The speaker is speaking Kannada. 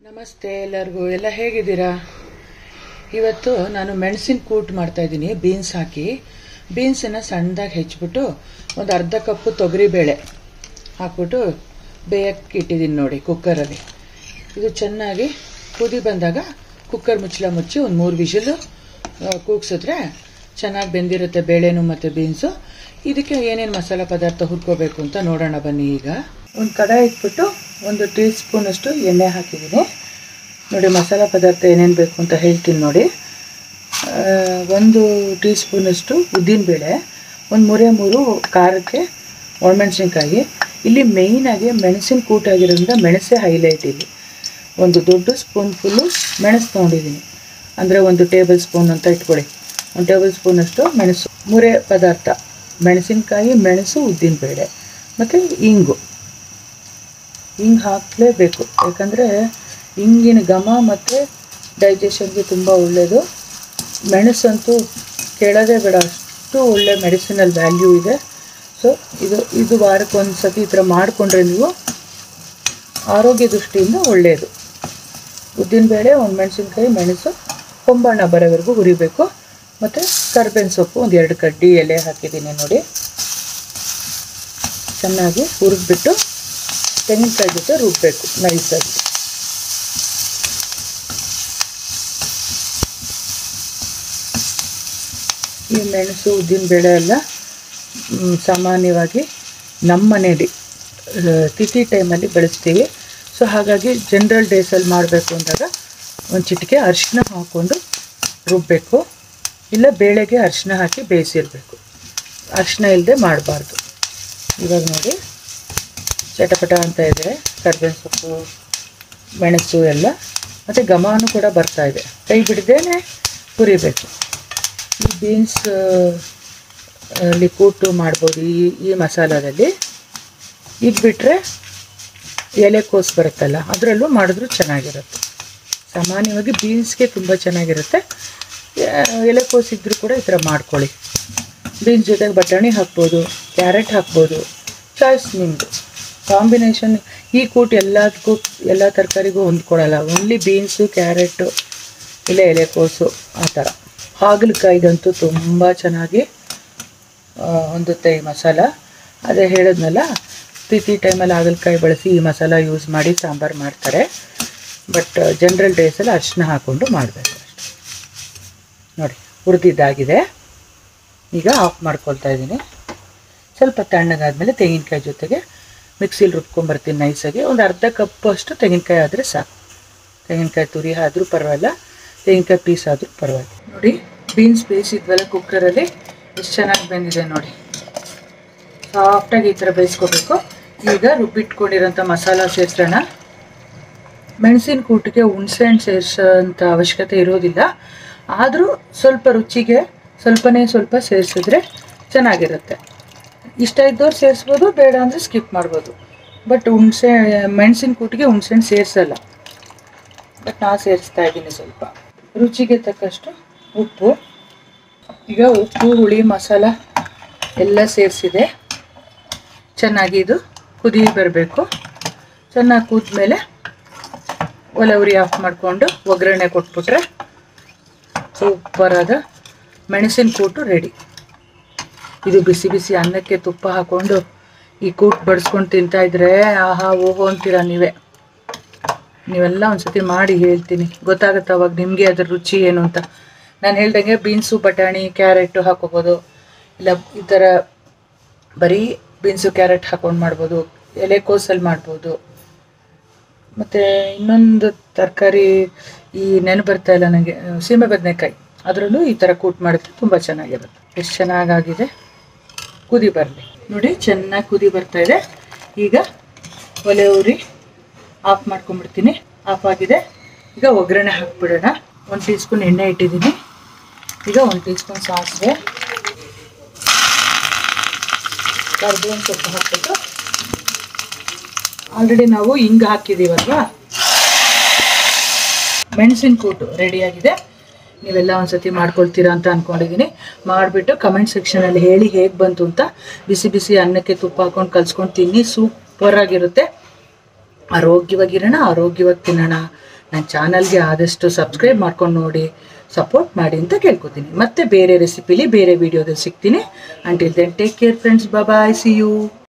ನಮಸ್ತೆ ಎಲ್ಲರಿಗೂ ಎಲ್ಲ ಹೇಗಿದ್ದೀರಾ ಇವತ್ತು ನಾನು ಮೆಣಸಿನ ಕೂಟ್ ಮಾಡ್ತಾ ಇದ್ದೀನಿ ಬೀನ್ಸ್ ಹಾಕಿ ಬೀನ್ಸನ್ನು ಸಣ್ಣದಾಗಿ ಹೆಚ್ಚಿಬಿಟ್ಟು ಒಂದು ಅರ್ಧ ಕಪ್ಪು ತೊಗರಿಬೇಳೆ ಹಾಕ್ಬಿಟ್ಟು ಬೇಯಕ್ಕೆ ಇಟ್ಟಿದ್ದೀನಿ ನೋಡಿ ಕುಕ್ಕರಲ್ಲಿ ಇದು ಚೆನ್ನಾಗಿ ಕುದಿ ಬಂದಾಗ ಕುಕ್ಕರ್ ಮುಚ್ಚಳ ಮುಚ್ಚಿ ಒಂದು ಮೂರು ವಿಷಲು ಕೂಗ್ಸಿದ್ರೆ ಚೆನ್ನಾಗಿ ಬೆಂದಿರುತ್ತೆ ಬೇಳೆನು ಮತ್ತು ಬೀನ್ಸು ಇದಕ್ಕೆ ಏನೇನು ಮಸಾಲೆ ಪದಾರ್ಥ ಹುರ್ಕೋಬೇಕು ಅಂತ ನೋಡೋಣ ಬನ್ನಿ ಈಗ ಒಂದು ಕಡಾಯಿ ಇಟ್ಬಿಟ್ಟು ಒಂದು ಟೀ ಸ್ಪೂನಷ್ಟು ಎಣ್ಣೆ ಹಾಕಿದ್ದೀನಿ ನೋಡಿ ಮಸಾಲೆ ಪದಾರ್ಥ ಏನೇನು ಬೇಕು ಅಂತ ಹೇಳ್ತೀನಿ ನೋಡಿ ಆ, ಒಂದು ಟೀ ಸ್ಪೂನಷ್ಟು ಉದ್ದಿನಬೇಳೆ ಒಂದು ಮೂರೇ ಮೂರು ಖಾರಕ್ಕೆ ಒಣಮೆಣಸಿನ್ಕಾಯಿ ಇಲ್ಲಿ ಮೇಯ್ನಾಗಿ ಮೆಣಸಿನ ಕೂಟಾಗಿರೋದ್ರಿಂದ ಮೆಣಸೇ ಹೈಲೈಟ್ ಇಲ್ಲಿ ಒಂದು ದೊಡ್ಡ ಸ್ಪೂನ್ ಫುಲ್ಲು ಮೆಣಸು ತೊಗೊಂಡಿದ್ದೀನಿ ಅಂದರೆ ಒಂದು ಟೇಬಲ್ ಸ್ಪೂನ್ ಅಂತ ಇಟ್ಕೊಳ್ಳಿ ಒಂದು ಟೇಬಲ್ ಸ್ಪೂನಷ್ಟು ಮೆಣಸು ಮೂರೇ ಪದಾರ್ಥ ಮೆಣಸಿನಕಾಯಿ ಮೆಣಸು ಉದ್ದಿನಬೇಳೆ ಮತ್ತು ಇಂಗು ಹಿಂಗೆ ಹಾಕಲೇಬೇಕು ಯಾಕಂದರೆ ಹಿಂಗಿನ ಘಮ ಮತ್ತು ಡೈಜೆಷನ್ಗೆ ತುಂಬ ಒಳ್ಳೆಯದು ಮೆಣಸಂತೂ ಕೇಳೋದೇ ಬೇಡ ಅಷ್ಟು ಒಳ್ಳೆ ಮೆಡಿಸಿನಲ್ ವ್ಯಾಲ್ಯೂ ಇದೆ ಸೊ ಇದು ಇದು ವಾರಕ್ಕೆ ಒಂದು ಸತಿ ಈ ಥರ ಮಾಡಿಕೊಂಡ್ರೆ ನೀವು ಆರೋಗ್ಯ ದೃಷ್ಟಿಯಿಂದ ಒಳ್ಳೆಯದು ಉದ್ದಿನಬೇಳೆ ಒಂದು ಮೆಣಸಿನ್ಕಾಯಿ ಮೆಣಸು ಕೊಂಬಣ್ಣ ಬರೋವರೆಗೂ ಹುರಿಬೇಕು ಮತ್ತು ಕರ್ಬೇವಿನ ಸೊಪ್ಪು ಒಂದು ಎರಡು ಕಡ್ಡಿ ಎಲೆ ಹಾಕಿದ್ದೀನಿ ನೋಡಿ ಚೆನ್ನಾಗಿ ಹುರಿದ್ಬಿಟ್ಟು ತೆಂಗಿನಕಾಯಿ ಜೊತೆ ರುಬ್ಬಬೇಕು ನೈಸಾಗಿ ಈ ಮೆಣಸು ಉದ್ದಿನಬೇಳೆ ಎಲ್ಲ ಮ್, ಸಾಮಾನ್ಯವಾಗಿ ನಮ್ಮ ಮನೇಲಿ ಆ, ತಿಥಿ ಟೈಮಲ್ಲಿ ಬೆಳೆಸ್ತೀವಿ ಸೊ ಹಾಗಾಗಿ ಜನರಲ್ ಡೇಸಲ್ಲಿ ಮಾಡಬೇಕು ಅಂದಾಗ ಒಂದು ಚಿಟಿಕೆ ಅರಿಶಿನ ಹಾಕ್ಕೊಂಡು ರುಬ್ಬಬೇಕು ಇಲ್ಲ ಬೇಳೆಗೆ ಅರಿಶಿನ ಹಾಕಿ ಬೇಯಿಸಿರಬೇಕು ಅರಿಶಿನ ಇಲ್ಲದೆ ಮಾಡಬಾರ್ದು ಇವಾಗ ನೋಡಿ ಚಟಪಟ ಅಂತ ಇದೆ ಕರ್ಬೇವಿನ ಸೊಪ್ಪು ಮೆಣಸು ಎಲ್ಲ ಮತ್ತು ಘಮನೂ ಕೂಡ ಬರ್ತಾ ಇದೆ ಕೈ ಬಿಡದೇನೆ ಹುರಿಬೇಕು ಈ ಬೀನ್ಸ್ ಅಲ್ಲಿ ಕೂಟು ಮಾಡ್ಬೋದು ಈ ಈ ಮಸಾಲದಲ್ಲಿ ಇದು ಬಿಟ್ಟರೆ ಎಲೆಕೋಸು ಬರುತ್ತಲ್ಲ ಅದರಲ್ಲೂ ಮಾಡಿದ್ರೂ ಚೆನ್ನಾಗಿರುತ್ತೆ ಸಾಮಾನ್ಯವಾಗಿ ಬೀನ್ಸ್ಗೆ ತುಂಬ ಚೆನ್ನಾಗಿರುತ್ತೆ ಎ- ಎಲೆಕೋಸು ಇದ್ದರೂ ಕೂಡ ಈ ಥರ ಮಾಡ್ಕೊಳ್ಳಿ ಬೀನ್ಸ್ ಜೊತೆಗೆ ಬಟಾಣಿ ಹಾಕ್ಬೋದು ಕ್ಯಾರೆಟ್ ಹಾಕ್ಬೋದು ಚಾಯ್ಸ್ ನಿಮ್ಮದು ಕಾಂಬಿನೇಷನ್ ಈ ಕೂಟ್ ಎಲ್ಲದಕ್ಕೂ ಎಲ್ಲ ತರಕಾರಿಗೂ ಹೊಂದ್ಕೊಳಲ್ಲ ಓನ್ಲಿ ಬೀನ್ಸು ಕ್ಯಾರೆಟು ಇಲ್ಲ ಎಲೆಕೋಸು ಆ ಥರ ಹಾಗಲಕಾಯಿಗಂತೂ ತುಂಬ ಚೆನ್ನಾಗಿ ಆ, ಹೊಂದುತ್ತೆ ಈ ಮಸಾಲ ಅದೇ ಹೇಳಿದ್ನಲ್ಲ ತಿಥಿ ಟೈಮಲ್ಲಿ ಹಾಗಲಕಾಯಿ ಬಳಸಿ ಈ ಮಸಾಲ ಯೂಸ್ ಮಾಡಿ ಸಾಂಬಾರು ಮಾಡ್ತಾರೆ ಬಟ್ ಜನರಲ್ ಡೇಸಲ್ಲಿ ಅರಿಶಿನ ಹಾಕ್ಕೊಂಡು ಮಾಡಬೇಕು ಅಷ್ಟೆ ನೋಡಿ ಹುರಿದಿದ್ದಾಗಿದೆ ಈಗ ಆಫ್ ಮಾಡ್ಕೊಳ್ತಾ ಇದ್ದೀನಿ ಸ್ವಲ್ಪ ತಣ್ಣಗಾದ್ಮೇಲೆ ತೆಂಗಿನಕಾಯಿ ಜೊತೆಗೆ ಮಿಕ್ಸಿಲಿ ರುಬ್ಕೊಂಬರ್ತೀನಿ ನೈಸಾಗಿ ಒಂದು ಅರ್ಧ ಕಪ್ ಅಷ್ಟು ತೆಂಗಿನಕಾಯಿ ಆದರೆ ಸಾಕು ತೆಂಗಿನಕಾಯಿ ತುರಿ ಆದರೂ ಪರವಾಗಿಲ್ಲ ತೆಂಗಿನಕಾಯಿ ಪೀಸ್ ಆದರೂ ಪರವಾಗಿಲ್ಲ ನೋಡಿ ಬೀನ್ಸ್ ಬೇಯಿಸಿದ್ವಲ್ಲ ಕುಕ್ಕರಲ್ಲಿ ಎಷ್ಟು ಚೆನ್ನಾಗಿ ಬೆಂದಿದೆ ನೋಡಿ ಸಾಫ್ಟಾಗಿ ಈ ಥರ ಬೇಯಿಸ್ಕೋಬೇಕು ಈಗ ರುಬ್ಬಿಟ್ಕೊಂಡಿರೋಂಥ ಮಸಾಲ ಸೇರಿಸೋಣ ಮೆಣಸಿನ ಕೂಟಿಗೆ ಹುಣಸೆಹಣ್ಣು ಸೇರಿಸೋಂಥ ಅವಶ್ಯಕತೆ ಇರೋದಿಲ್ಲ ಆದರೂ ಸ್ವಲ್ಪ ರುಚಿಗೆ ಸ್ವಲ್ಪನೇ ಸ್ವಲ್ಪ ಸೇರಿಸಿದ್ರೆ ಚೆನ್ನಾಗಿರುತ್ತೆ ಇಷ್ಟ ಇದ್ದವ್ರು ಸೇರಿಸ್ಬೋದು ಬೇಡ ಅಂದರೆ ಸ್ಕಿಪ್ ಮಾಡ್ಬೋದು ಬಟ್ ಹುಣಸೆ ಮೆಣಸಿನ ಕೂಟಿಗೆ ಹುಣಸೆಹಣ್ಣು ಸೇರಿಸಲ್ಲ ಬಟ್ ನಾ ಸೇರಿಸ್ತಾ ಇದ್ದೀನಿ ಸ್ವಲ್ಪ ರುಚಿಗೆ ತಕ್ಕಷ್ಟು ಉಪ್ಪು ಈಗ ಉಪ್ಪು ಹುಳಿ ಮಸಾಲ ಎಲ್ಲ ಸೇರಿಸಿದೆ ಚೆನ್ನಾಗಿ ಇದು ಕುದಿ ಬರಬೇಕು ಚೆನ್ನಾಗಿ ಕುದ್ಮೇಲೆ ಒಲೆ ಉರಿ ಆಫ್ ಮಾಡಿಕೊಂಡು ಒಗ್ಗರಣೆ ಕೊಟ್ಬಿಟ್ರೆ ಸೂಪರಾದ ಮೆಣಸಿನ ಕೂಟು ರೆಡಿ ಇದು ಬಿಸಿ ಬಿಸಿ ಅನ್ನಕ್ಕೆ ತುಪ್ಪ ಹಾಕ್ಕೊಂಡು ಈ ಕೂಟ್ ಬಡಿಸ್ಕೊಂಡು ತಿಂತಾ ಇದ್ರೆ ಆಹಾ ಓಹೋ ಅಂತೀರ ನೀವೇ ನೀವೆಲ್ಲ ಒಂದ್ಸತಿ ಮಾಡಿ ಹೇಳ್ತೀನಿ ಗೊತ್ತಾಗುತ್ತೆ ಅವಾಗ ನಿಮಗೆ ಅದ್ರ ರುಚಿ ಏನು ಅಂತ ನಾನು ಹೇಳ್ದಂಗೆ ಬೀನ್ಸು ಬಟಾಣಿ ಕ್ಯಾರೆಟು ಹಾಕೋಬೋದು ಇಲ್ಲ ಈ ಥರ ಬರೀ ಬೀನ್ಸು ಕ್ಯಾರೆಟ್ ಹಾಕೊಂಡು ಮಾಡ್ಬೋದು ಎಲೆಕೋಸಲ್ಲಿ ಮಾಡ್ಬೋದು ಮತ್ತು ಇನ್ನೊಂದು ತರಕಾರಿ ಈ ನೆನೆ ಬರ್ತಾ ಇಲ್ಲ ನನಗೆ ಸೀಮೆ ಬದನೆಕಾಯಿ ಅದರಲ್ಲೂ ಈ ಥರ ಕೂಟ್ ಮಾಡಿದ್ರೆ ತುಂಬ ಚೆನ್ನಾಗಿರುತ್ತೆ ಎಷ್ಟು ಚೆನ್ನಾಗಾಗಿದೆ ಕುದಿ ಬರಲಿ ನೋಡಿ ಚೆನ್ನಾಗಿ ಕುದಿ ಬರ್ತಾ ಇದೆ ಈಗ ಒಲೆ ಉರಿ ಆಫ್ ಮಾಡ್ಕೊಂಡ್ಬಿಡ್ತೀನಿ ಆಫ್ ಆಗಿದೆ ಈಗ ಒಗ್ಗರಣೆ ಹಾಕ್ಬಿಡೋಣ ಒಂದು ಟೀ ಸ್ಪೂನ್ ಎಣ್ಣೆ ಇಟ್ಟಿದ್ದೀನಿ ಈಗ ಒಂದು ಟೀ ಸ್ಪೂನ್ ಸಾಸಿವೆ ಕರ್ಬೇವಿನ ಸೊಪ್ಪು ಹಾಕ್ಬಿಟ್ಟು ಆಲ್ರೆಡಿ ನಾವು ಹಿಂಗೆ ಹಾಕಿದ್ದೀವಲ್ವಾ ಮೆಣಸಿನ ಕೂಟು ರೆಡಿಯಾಗಿದೆ ನೀವೆಲ್ಲ ಒಂದ್ಸತಿ ಮಾಡ್ಕೊಳ್ತೀರಾ ಅಂತ ಅನ್ಕೊಂಡಿದ್ದೀನಿ ಮಾಡಿಬಿಟ್ಟು ಕಮೆಂಟ್ ಸೆಕ್ಷನಲ್ಲಿ ಹೇಳಿ ಹೇಗೆ ಬಂತು ಅಂತ ಬಿಸಿ ಬಿಸಿ ಅನ್ನಕ್ಕೆ ತುಪ್ಪ ಹಾಕೊಂಡು ಕಲ್ಸ್ಕೊಂಡು ತಿನ್ನಿ ಸೂಪರ್ ಆಗಿರುತ್ತೆ ಆರೋಗ್ಯವಾಗಿರೋಣ ಆರೋಗ್ಯವಾಗಿ ತಿನ್ನೋಣ ನನ್ನ ಚಾನಲ್ಗೆ ಆದಷ್ಟು ಸಬ್ಸ್ಕ್ರೈಬ್ ಮಾಡ್ಕೊಂಡು ನೋಡಿ ಸಪೋರ್ಟ್ ಮಾಡಿ ಅಂತ ಕೇಳ್ಕೊತೀನಿ ಮತ್ತೆ ಬೇರೆ ರೆಸಿಪಿಲಿ ಬೇರೆ ವಿಡಿಯೋದಲ್ಲಿ ಸಿಗ್ತೀನಿ until then take care friends bye see you